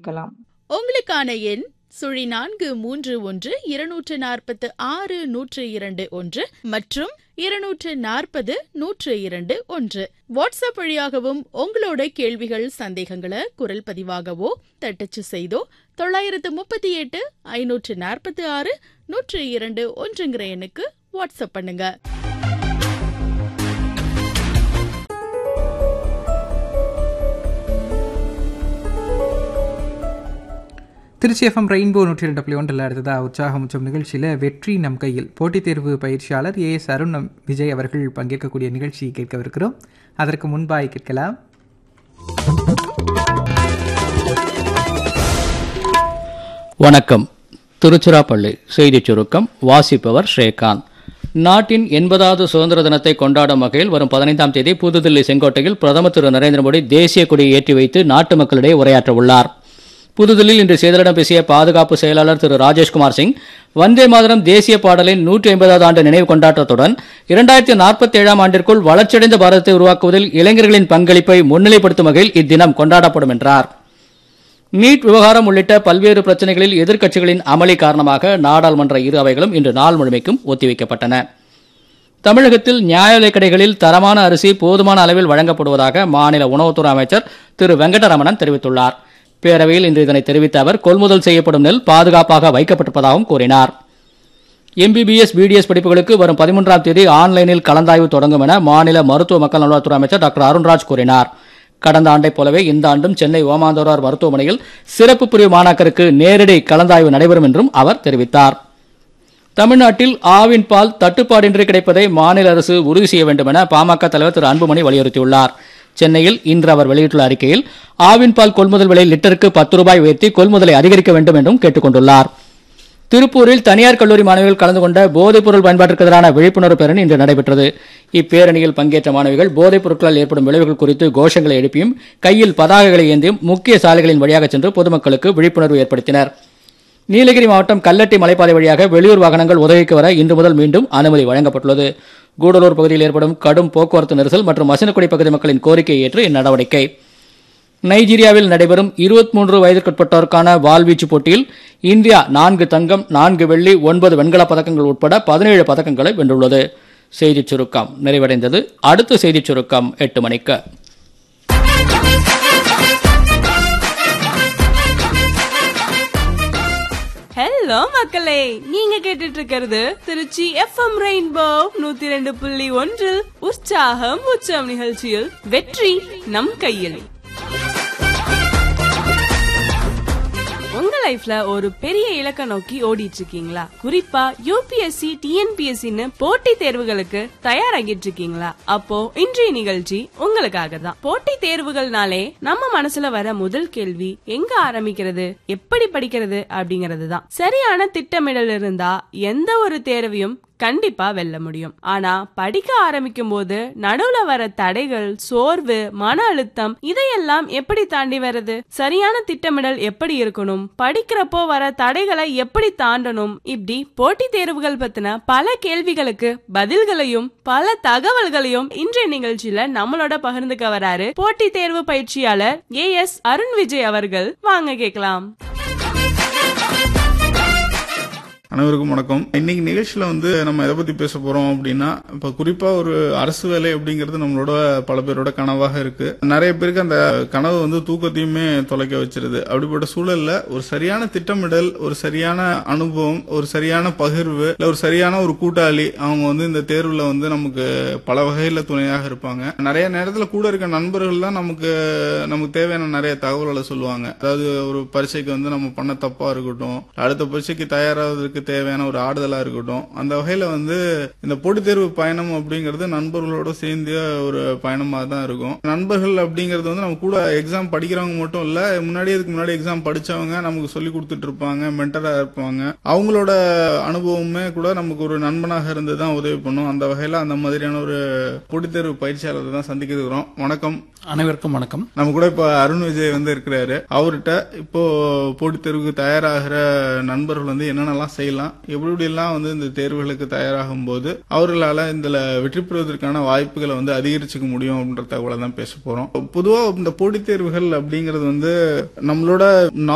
கேட்கலாம் உங்களுக்கான எண் சுழி நான்கு மூன்று ஒன்று இருநூற்று நாற்பத்து ஆறு நூற்று இரண்டு ஒன்று மற்றும் இருநூற்று நாற்பது நூற்று இரண்டு ஒன்று வாட்ஸ்அப் வழியாகவும் உங்களோட கேள்விகள் சந்தேகங்களை குரல் பதிவாகவோ தட்டச்சு செய்தோ தொள்ளாயிரத்து முப்பத்தி எட்டு ஐநூற்று நாற்பத்தி ஆறு நூற்று இரண்டு ஒன்றுங்கிற எண்ணுக்கு வாட்ஸ்அப் பண்ணுங்க திருச்சி எஃப்எம் ரெயின்போ நூற்றி ரெண்டு புள்ளி ஒன்றில் அடுத்ததாக உற்சாகம் உச்சம் நிகழ்ச்சியில் வெற்றி நம் கையில் போட்டித் தேர்வு பயிற்சியாளர் ஏ எஸ் அருண் விஜய் அவர்கள் பங்கேற்கக்கூடிய நிகழ்ச்சி கேட்கவிருக்கிறோம் அதற்கு முன்பாய் கேட்கலாம் வணக்கம் திருச்சிராப்பள்ளி செய்திச் சுருக்கம் வாசிப்பவர் ஸ்ரீகாந்த் நாட்டின் எண்பதாவது சுதந்திர தினத்தை கொண்டாடும் வகையில் வரும் பதினைந்தாம் தேதி புதுதில்லி செங்கோட்டையில் பிரதமர் திரு நரேந்திர மோடி தேசிய கொடியை ஏற்றி வைத்து நாட்டு மக்களிடையே உரையாற்ற உள்ளார் புதுதில்லியில் இன்று செய்தியாளர்களிடம் பேசிய பாதுகாப்பு செயலாளர் திரு ராஜேஷ்குமார் சிங் வந்தே மாதரம் தேசிய பாடலின் நூற்றி ஐம்பதாவது ஆண்டு நினைவு கொண்டாட்டத்துடன் இரண்டாயிரத்தி நாற்பத்தி ஏழாம் ஆண்டிற்குள் வளர்ச்சியடைந்த பாரதத்தை உருவாக்குவதில் இளைஞர்களின் பங்களிப்பை முன்னிலைப்படுத்தும் வகையில் இத்தினம் கொண்டாடப்படும் என்றார் நீட் விவகாரம் உள்ளிட்ட பல்வேறு பிரச்சனைகளில் எதிர்க்கட்சிகளின் அமளி காரணமாக நாடாளுமன்ற இரு அவைகளும் இன்று நாள் முழுமைக்கும் ஒத்திவைக்கப்பட்டன தமிழகத்தில் நியாய விலைக் கடைகளில் தரமான அரிசி போதுமான அளவில் வழங்கப்படுவதாக மாநில உணவுத்துறை அமைச்சர் திரு வெங்கடரமணன் தெரிவித்துள்ளார் பேரவையில் இன்று இதனை தெரிவித்த அவர் கொள்முதல் செய்யப்படும் நெல் பாதுகாப்பாக வைக்கப்பட்டிருப்பதாகவும் கூறினார் எம்பிபிஎஸ் பிடிஎஸ் படிப்புகளுக்கு வரும் பதிமூன்றாம் தேதி ஆன்லைனில் கலந்தாய்வு தொடங்கும் என மாநில மருத்துவ மக்கள் நல்வாழ்வுத்துறை அமைச்சர் டாக்டர் அருண்ராஜ் கூறினார் கடந்த ஆண்டைப் போலவே இந்த ஆண்டும் சென்னை ஓமாந்தோரார் மருத்துவமனையில் சிறப்பு பிரிவு மாணாக்கருக்கு நேரடி கலந்தாய்வு நடைபெறும் என்றும் அவர் தெரிவித்தார் தமிழ்நாட்டில் ஆவின் பால் தட்டுப்பாடின்றி கிடைப்பதை மாநில அரசு உறுதி செய்ய வேண்டும் என பாமக தலைவர் திரு அன்புமணி வலியுறுத்தியுள்ளார் சென்னையில் இன்று அவர் வெளியிட்டுள்ள அறிக்கையில் ஆவின் பால் கொள்முதல் விலை லிட்டருக்கு பத்து ரூபாய் உயர்த்தி கொள்முதலை அதிகரிக்க வேண்டும் என்றும் கேட்டுக் கொண்டுள்ளார் திருப்பூரில் தனியார் கல்லூரி மாணவிகள் கலந்து கொண்ட போதைப் பொருள் பயன்பாட்டிற்கு எதிரான விழிப்புணர்வு பேரணி இன்று நடைபெற்றது இப்பேரணியில் பங்கேற்ற மாணவிகள் போதைப் பொருட்களால் ஏற்படும் விளைவுகள் குறித்து கோஷங்களை எழுப்பியும் கையில் பதாகைகளை ஏந்தியும் முக்கிய சாலைகளின் வழியாக சென்று பொதுமக்களுக்கு விழிப்புணர்வு ஏற்படுத்தினர் நீலகிரி மாவட்டம் கல்லட்டி மலைப்பாதை வழியாக வெளியூர் வாகனங்கள் உதவிக்கு வர இன்று முதல் மீண்டும் அனுமதி வழங்கப்பட்டுள்ளது கூடலூர் பகுதியில் ஏற்படும் கடும் போக்குவரத்து நெரிசல் மற்றும் மசினக்குடி பகுதி மக்களின் கோரிக்கையை ஏற்று இந்நடவடிக்கை நைஜீரியாவில் நடைபெறும் 23 மூன்று வயதுக்குட்பட்டோருக்கான வாள்வீச்சு போட்டியில் இந்தியா நான்கு தங்கம் நான்கு வெள்ளி ஒன்பது வெண்கலப் பதக்கங்கள் உட்பட பதினேழு பதக்கங்களை வென்றுள்ளது செய்திச் சுருக்கம் நிறைவடைந்தது அடுத்த செய்திச் சுருக்கம் எட்டு மணிக்கு ஹலோ மக்களே நீங்க கேட்டுட்டு இருக்கிறது திருச்சி எஃப்எம் ரெயின்போ நூத்தி ரெண்டு புள்ளி ஒன்றில் உற்சாகம் உச்சம் நிகழ்ச்சியில் வெற்றி நம் கையில் உங்க லைஃப்ல ஒரு பெரிய இலக்க நோக்கி ஓடிட்டு இருக்கீங்களா குறிப்பா யூபிஎஸ்சி டிஎன்பிஎஸ்சின்னு போட்டி தேர்வுகளுக்கு தயாராகிட்டு இருக்கீங்களா அப்போ இன்றைய நிகழ்ச்சி உங்களுக்காக தான் போட்டி தேர்வுகள்னாலே நம்ம மனசுல வர முதல் கேள்வி எங்க ஆரம்பிக்கிறது எப்படி படிக்கிறது அப்படிங்கறது தான் சரியான திட்டமிடல் இருந்தா எந்த ஒரு தேர்வையும் கண்டிப்பா வெல்ல முடியும் ஆனா படிக்க ஆரம்பிக்கும் போது நடுவுல வர தடைகள் சோர்வு மன அழுத்தம் இதையெல்லாம் எப்படி தாண்டி வருது சரியான திட்டமிடல் எப்படி இருக்கணும் படிக்கிறப்போ வர தடைகளை எப்படி தாண்டணும் இப்படி போட்டித் தேர்வுகள் பத்தின பல கேள்விகளுக்கு பதில்களையும் பல தகவல்களையும் இன்றைய நிகழ்ச்சியில நம்மளோட பகிர்ந்துக்க வராரு போட்டித் தேர்வு பயிற்சியாளர் ஏ எஸ் அருண் விஜய் அவர்கள் வாங்க கேட்கலாம் அனைவருக்கும் வணக்கம் இன்னைக்கு நிகழ்ச்சியில வந்து நம்ம எதை பத்தி பேச போறோம் அப்படின்னா இப்ப குறிப்பா ஒரு அரசு வேலை அப்படிங்கிறது நம்மளோட பல பேரோட கனவாக இருக்கு நிறைய பேருக்கு அந்த கனவு வந்து தூக்கத்தையுமே தொலைக்க வச்சிருது அப்படிப்பட்ட சூழல்ல ஒரு சரியான திட்டமிடல் ஒரு சரியான அனுபவம் ஒரு சரியான பகிர்வு இல்ல ஒரு சரியான ஒரு கூட்டாளி அவங்க வந்து இந்த தேர்வுல வந்து நமக்கு பல வகையில துணையாக இருப்பாங்க நிறைய நேரத்துல கூட இருக்க நண்பர்கள் தான் நமக்கு நமக்கு தேவையான நிறைய தகவல்களை சொல்லுவாங்க அதாவது ஒரு பரீட்சைக்கு வந்து நம்ம பண்ண தப்பா இருக்கட்டும் அடுத்த பரீட்சைக்கு தயாராவதற்கு தேவையான ஒரு ஆறுதலா இருக்கட்டும் அந்த வகையில வந்து இந்த போட்டித் தேர்வு பயணம் அப்படிங்கிறது நண்பர்களோட சேர்ந்து ஒரு பயணமா தான் இருக்கும் நண்பர்கள் அப்படிங்கிறது வந்து நம்ம கூட எக்ஸாம் படிக்கிறவங்க மட்டும் இல்ல முன்னாடி அதுக்கு முன்னாடி எக்ஸாம் படிச்சவங்க நமக்கு சொல்லி கொடுத்துட்டு இருப்பாங்க மென்டரா இருப்பாங்க அவங்களோட அனுபவமே கூட நமக்கு ஒரு நண்பனாக இருந்து தான் உதவி பண்ணும் அந்த வகையில அந்த மாதிரியான ஒரு போட்டித் தேர்வு பயிற்சியாளரை தான் சந்திக்க இருக்கிறோம் வணக்கம் அனைவருக்கும் வணக்கம் நம்ம கூட இப்ப அருண் விஜய் வந்து இருக்கிறாரு அவர்கிட்ட இப்போ போட்டித் தேர்வுக்கு தயாராகிற நண்பர்கள் வந்து என்னென்னலாம் செய்யலாம் எப்படி எப்படி எல்லாம் வந்து இந்த தேர்வுகளுக்கு தயாராகும் போது அவர்களால இதுல வெற்றி பெறுவதற்கான வாய்ப்புகளை வந்து அதிகரிச்சுக்க முடியும் அப்படின்ற தகவலை தான் பேச போறோம் பொதுவா இந்த போட்டித் தேர்வுகள் அப்படிங்கிறது வந்து நம்மளோட